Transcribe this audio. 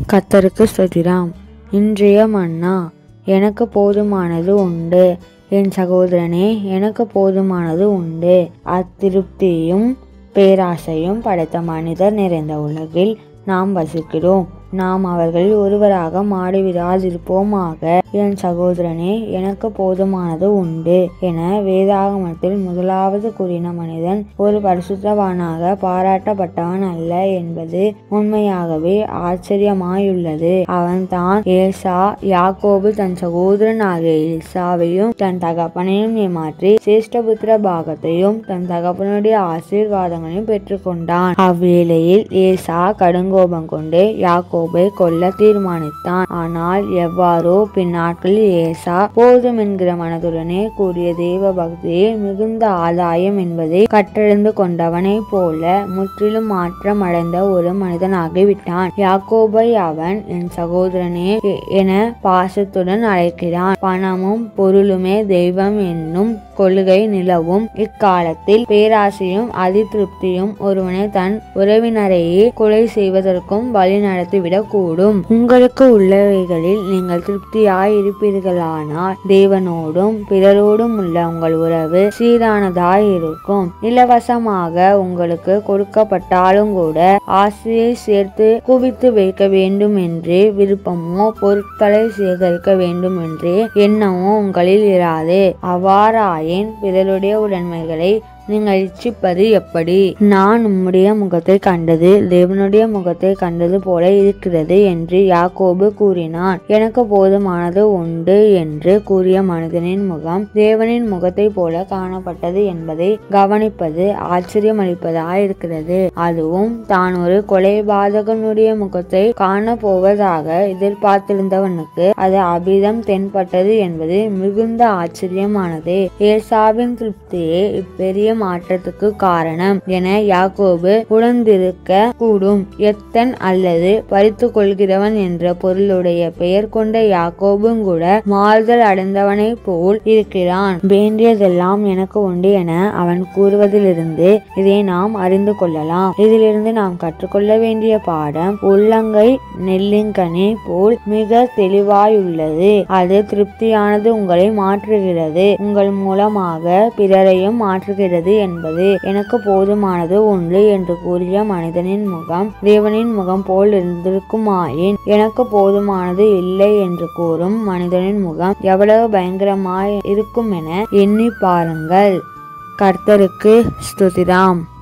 கத்தருக்கு ஸ்தோத்திரம் இன்றைய மன்னா எனக்கு போதுமானது உண்டு என் சகோதரனே எனக்கு போதுமானது உண்டு அத்திருப்தியும் பேராசையும் படைத்த மனிதர் நிறைந்த உலகில் நாம் வசிக்கிறோம் நாம் அவர்களில் ஒருவராக மாறிவிடாதிருப்போமாக என் சகோதரனே எனக்கு போதுமானது உண்டு என வேதாகமத்தில் முதலாவது கூறின மனிதன் ஒரு பரிசுத்தவானாக பாராட்டப்பட்டவன் அல்ல என்பது உண்மையாகவே ஆச்சரியமாயுள்ளது அவன் தான் ஏசா யாக்கோபு தன் சகோதரனாகிய ஏசாவையும் தன் தகப்பனையும் ஏமாற்றி சேஷ்டபுத்திர பாகத்தையும் தன் தகப்பனுடைய ஆசீர்வாதங்களையும் பெற்றுக்கொண்டான் அவ்வேளையில் ஏசா கடுங்கோபம் கொண்டு யாக்கோபை கொல்ல தீர்மானித்தான் ஆனால் எவ்வாறோ பின்னாட்களில் ஏசா போதும் என்கிற மனதுடனே கூடிய தேவ பக்தியே மிகுந்த ஆதாயம் என்பதை கற்றறிந்து கொண்டவனை போல முற்றிலும் மாற்றம் அடைந்த ஒரு மனிதனாகிவிட்டான் யாக்கோபை அவன் என் சகோதரனே எ- என பாசத்துடன் அழைக்கிறான் பணமும் பொருளுமே தெய்வம் என்னும் கொள்கை நிலவும் இக்காலத்தில் பேராசையும் அதிருப்தியும் ஒருவனை தன் உறவினரையே கொலை செய்வதற்கும் வழி நடத்திவிடக் கூடும் உங்களுக்கு உள்ளவைகளில் நீங்கள் திருப்தியாய் இருப்பீர்களானால் தேவனோடும் பிறரோடும் உள்ள உங்கள் உறவு சீரானதாய் இருக்கும் இலவசமாக உங்களுக்கு கொடுக்கப்பட்டாலும் கூட ஆசையை சேர்த்து குவித்து வைக்க வேண்டும் என்று விருப்பமோ பொருட்களை சேகரிக்க வேண்டும் என்று எண்ணமோ உங்களில் இராது அவ்வாறாயின் பிறருடைய உடைமைகளை நீங்கள் இச்சிப்பது எப்படி நான் உம்முடைய முகத்தை கண்டது தேவனுடைய முகத்தை கண்டது போல இருக்கிறது என்று யாக்கோபு கூறினான் எனக்கு போதுமானது உண்டு என்று கூறிய மனிதனின் முகம் தேவனின் முகத்தை போல காணப்பட்டது என்பதை கவனிப்பது ஆச்சரியமளிப்பதாயிருக்கிறது அதுவும் தான் ஒரு கொலைபாதகனுடைய முகத்தை காண போவதாக எதிர்பார்த்திருந்தவனுக்கு அது அபிதம் தென்பட்டது என்பது மிகுந்த ஆச்சரியமானது ஏசாவின் திருப்தியே இப்பெரிய மாற்றத்துக்கு காரணம் என யாக்கோபு உணர்ந்திருக்க கூடும் எத்தன் அல்லது பறித்து கொள்கிறவன் என்ற பொருளுடைய பெயர் கொண்ட யாக்கோபும் கூட மாறுதல் அடைந்தவனை போல் இருக்கிறான் வேண்டியதெல்லாம் எனக்கு உண்டு என அவன் கூறுவதிலிருந்து இதை நாம் அறிந்து கொள்ளலாம் இதிலிருந்து நாம் கற்றுக்கொள்ள வேண்டிய பாடம் உள்ளங்கை நெல்லிங்கனி போல் மிக தெளிவாயுள்ளது அது திருப்தியானது உங்களை மாற்றுகிறது உங்கள் மூலமாக பிறரையும் மாற்றுகிறது என்பது எனக்கு போதுமானது ஒன்று என்று கூறிய மனிதனின் முகம் தேவனின் முகம் போல் இருந்திருக்குமாயின் எனக்கு போதுமானது இல்லை என்று கூறும் மனிதனின் முகம் எவ்வளவு பயங்கரமாய் இருக்கும் என எண்ணி பாருங்கள் கர்த்தருக்கு ஸ்துதிராம்